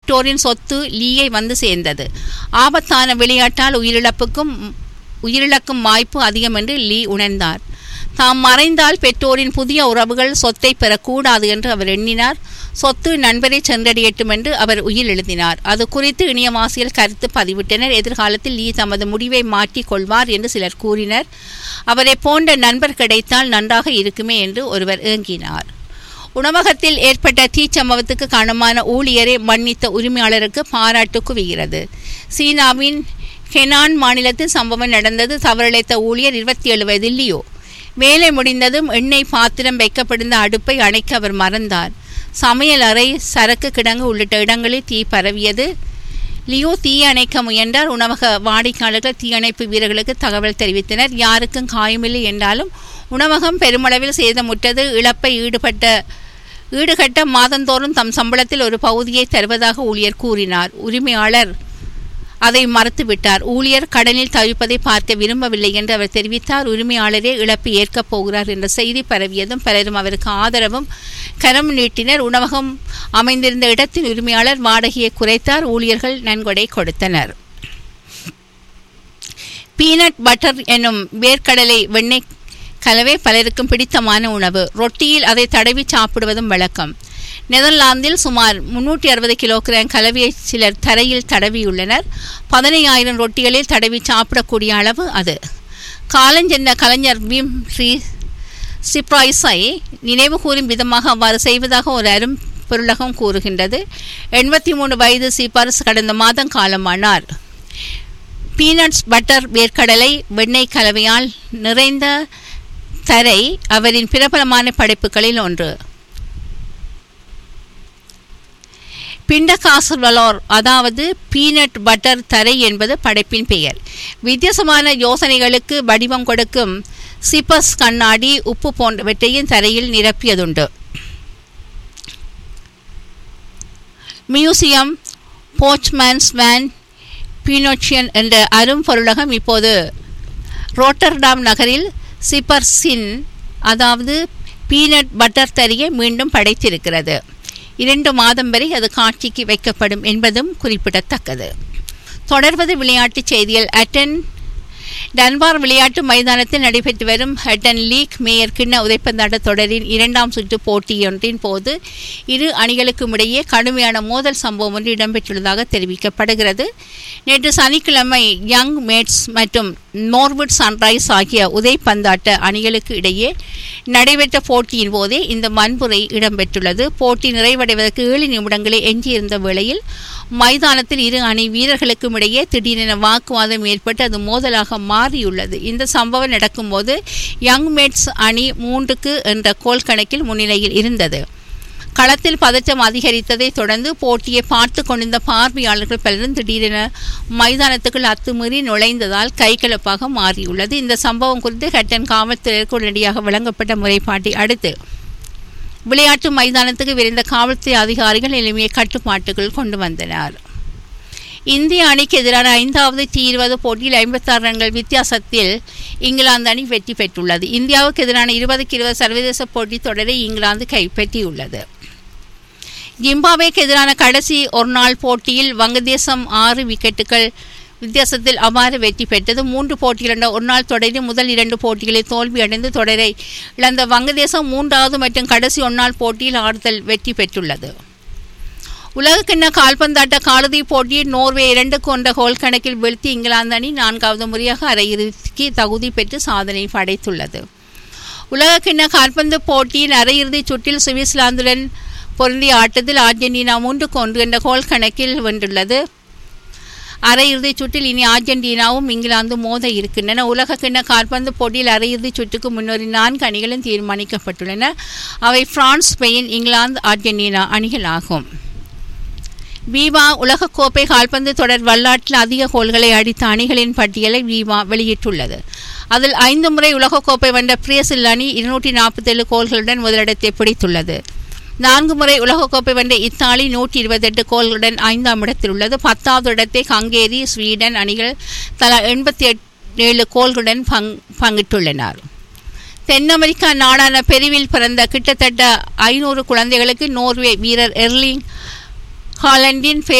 பெற்றோரின் சொத்து லீயை வந்து சேர்ந்தது ஆபத்தான விளையாட்டால் உயிரிழப்புக்கும் உயிரிழக்கும் வாய்ப்பு அதிகம் என்று லீ உணர்ந்தார் தாம் மறைந்தால் பெற்றோரின் புதிய உறவுகள் சொத்தை பெறக்கூடாது என்று அவர் எண்ணினார் சொத்து நண்பரை சென்றடையட்டும் என்று அவர் உயிர் எழுதினார் அது குறித்து இணையவாசிகள் கருத்து பதிவிட்டனர் எதிர்காலத்தில் லீ தமது முடிவை மாற்றிக் கொள்வார் என்று சிலர் கூறினர் அவரை போன்ற நண்பர் கிடைத்தால் நன்றாக இருக்குமே என்று ஒருவர் ஏங்கினார் உணவகத்தில் ஏற்பட்ட தீச்சம்பவத்துக்கு காரணமான ஊழியரை மன்னித்த உரிமையாளருக்கு பாராட்டு குவிகிறது சீனாவின் ஹெனான் மாநிலத்தில் சம்பவம் நடந்தது தவறிழைத்த ஊழியர் இருபத்தி ஏழு வயதில் லியோ வேலை முடிந்ததும் எண்ணெய் பாத்திரம் வைக்கப்பட்டிருந்த அடுப்பை அணைக்க அவர் மறந்தார் சமையல் அறை சரக்கு கிடங்கு உள்ளிட்ட இடங்களில் தீ பரவியது லியோ தீ அணைக்க முயன்றார் உணவக வாடிக்கையாளர்கள் தீயணைப்பு வீரர்களுக்கு தகவல் தெரிவித்தனர் யாருக்கும் காயமில்லை என்றாலும் உணவகம் பெருமளவில் சேதமுற்றது இழப்பை ஈடுபட்ட ஈடுகட்ட மாதந்தோறும் தம் சம்பளத்தில் ஒரு பகுதியை தருவதாக ஊழியர் கூறினார் உரிமையாளர் அதை மறுத்துவிட்டார் ஊழியர் கடனில் தவிப்பதை பார்க்க விரும்பவில்லை என்று அவர் தெரிவித்தார் உரிமையாளரே இழப்பு ஏற்கப் போகிறார் என்ற செய்தி பரவியதும் பலரும் அவருக்கு ஆதரவும் கரம் நீட்டினர் உணவகம் அமைந்திருந்த இடத்தின் உரிமையாளர் வாடகையை குறைத்தார் ஊழியர்கள் நன்கொடை கொடுத்தனர் பீனட் பட்டர் எனும் வேர்க்கடலை வெண்ணெய் கலவை பலருக்கும் பிடித்தமான உணவு ரொட்டியில் அதை தடவி சாப்பிடுவதும் வழக்கம் நெதர்லாந்தில் சுமார் முன்னூற்றி அறுபது கிலோகிராம் கலவையை சிலர் தரையில் தடவியுள்ளனர் பதினையாயிரம் ரொட்டிகளில் தடவி சாப்பிடக்கூடிய அளவு அது காலஞ்சென்ற கலைஞர் பீம் ஸ்ரீ சிப்ராய்ஸை நினைவு கூறும் விதமாக அவ்வாறு செய்வதாக ஒரு அரும் பொருளகம் கூறுகின்றது எண்பத்தி மூணு வயது சிபாரஸ் கடந்த மாதம் காலமானார் பீனட்ஸ் பட்டர் வேர்க்கடலை வெண்ணெய் கலவையால் நிறைந்த தரை அவரின் பிரபலமான படைப்புகளில் ஒன்று பிண்டகாசுவலோர் அதாவது பீனட் பட்டர் தரை என்பது படைப்பின் பெயர் வித்தியாசமான யோசனைகளுக்கு வடிவம் கொடுக்கும் சிப்பஸ் கண்ணாடி உப்பு போன்றவற்றையும் தரையில் நிரப்பியதுண்டு மியூசியம் போச்மேன்ஸ் வேன் பீனோச்சியன் என்ற அரும் பொருளகம் இப்போது ரோட்டர்டாம் நகரில் சிப்பர்ஸின் அதாவது பீனட் பட்டர் தறியை மீண்டும் படைத்திருக்கிறது இரண்டு மாதம் வரை அது காட்சிக்கு வைக்கப்படும் என்பதும் குறிப்பிடத்தக்கது தொடர்வது விளையாட்டுச் செய்திகள் அட்டன் டன்பார் விளையாட்டு மைதானத்தில் நடைபெற்று வரும் ஹட்டன் லீக் மேயர் கிண்ண உதைப்பந்தாட்ட தொடரின் இரண்டாம் சுற்று போட்டியொன்றின் போது இரு அணிகளுக்கும் இடையே கடுமையான மோதல் சம்பவம் ஒன்று இடம்பெற்றுள்ளதாக தெரிவிக்கப்படுகிறது நேற்று சனிக்கிழமை யங் மேட்ஸ் மற்றும் நோர்வுட் சன்ரைஸ் ஆகிய உதைப்பந்தாட்ட அணிகளுக்கு இடையே நடைபெற்ற போட்டியின் போதே இந்த வன்முறை இடம்பெற்றுள்ளது போட்டி நிறைவடைவதற்கு ஏழு நிமிடங்களே எஞ்சியிருந்த வேளையில் மைதானத்தில் இரு அணி வீரர்களுக்கும் இடையே திடீரென வாக்குவாதம் ஏற்பட்டு அது மோதலாக மாறியுள்ளது இந்த சம்பவம் நடக்கும்போது யங் மேட்ஸ் அணி மூன்றுக்கு என்ற கோல் கணக்கில் முன்னிலையில் இருந்தது களத்தில் பதற்றம் அதிகரித்ததை தொடர்ந்து போட்டியை பார்த்து கொண்டிருந்த பார்வையாளர்கள் பலரும் திடீரென மைதானத்துக்குள் அத்துமீறி நுழைந்ததால் கைகலப்பாக மாறியுள்ளது இந்த சம்பவம் குறித்து ஹட்டன் காவல்துறையிற்கு உடனடியாக வழங்கப்பட்ட முறைப்பாட்டை அடுத்து விளையாட்டு மைதானத்துக்கு விரைந்த காவல்துறை அதிகாரிகள் நிலைமையை கட்டுப்பாட்டுக்குள் கொண்டு வந்தனர் இந்திய அணிக்கு எதிரான ஐந்தாவது டி இருபது போட்டியில் ஐம்பத்தாறு ரன்கள் வித்தியாசத்தில் இங்கிலாந்து அணி வெற்றி பெற்றுள்ளது இந்தியாவுக்கு எதிரான இருபதுக்கு இருபது சர்வதேச போட்டி தொடரை இங்கிலாந்து கைப்பற்றியுள்ளது ஜிம்பாப்வேக்கு எதிரான கடைசி ஒருநாள் போட்டியில் வங்கதேசம் ஆறு விக்கெட்டுகள் வித்தியாசத்தில் அவ்வாறு வெற்றி பெற்றது மூன்று போட்டிகள் ஒருநாள் தொடரில் முதல் இரண்டு போட்டிகளில் தோல்வியடைந்து தொடரை இழந்த வங்கதேசம் மூன்றாவது மற்றும் கடைசி ஒருநாள் போட்டியில் ஆறுதல் வெற்றி பெற்றுள்ளது உலகக்கிண்ண கால்பந்தாட்ட காலிறுதி போட்டியில் நோர்வே இரண்டு கொண்ட கோல் கணக்கில் வீழ்த்தி இங்கிலாந்து அணி நான்காவது முறையாக அரையிறுதிக்கு தகுதி பெற்று சாதனை படைத்துள்ளது உலகக்கிண்ண கால்பந்து போட்டியின் அரையிறுதிச் சுற்றில் சுவிட்சர்லாந்துடன் பொருந்திய ஆட்டத்தில் அர்ஜென்டினா மூன்றுக்கு ஒன்று என்ற கோல் கணக்கில் வென்றுள்ளது அரையிறுதிச் சுற்றில் இனி அர்ஜென்டினாவும் இங்கிலாந்தும் மோத இருக்கின்றன உலகக்கிண்ண கால்பந்து போட்டியில் அரையிறுதிச் சுற்றுக்கு முன்னோரி நான்கு அணிகளும் தீர்மானிக்கப்பட்டுள்ளன அவை பிரான்ஸ் ஸ்பெயின் இங்கிலாந்து அர்ஜென்டினா அணிகள் ஆகும் வீவா உலகக்கோப்பை கால்பந்து தொடர் வரலாற்றில் அதிக கோல்களை அடித்த அணிகளின் பட்டியலை வீவா வெளியிட்டுள்ளது அதில் ஐந்து முறை உலகக்கோப்பை வென்ற பிரேசில் அணி இருநூற்றி நாற்பத்தேழு கோல்களுடன் முதலிடத்தை பிடித்துள்ளது நான்கு முறை உலகக்கோப்பை வென்ற இத்தாலி நூற்றி இருபத்தெட்டு கோல்களுடன் ஐந்தாம் இடத்தில் உள்ளது பத்தாவது இடத்தை ஹங்கேரி ஸ்வீடன் அணிகள் தலா எண்பத்தி ஏழு கோல்களுடன் பங் பங்கிட்டுள்ளனர் தென் அமெரிக்கா நாடான பெருவில் பிறந்த கிட்டத்தட்ட ஐநூறு குழந்தைகளுக்கு நோர்வே வீரர் எர்லிங் ஹாலண்டின்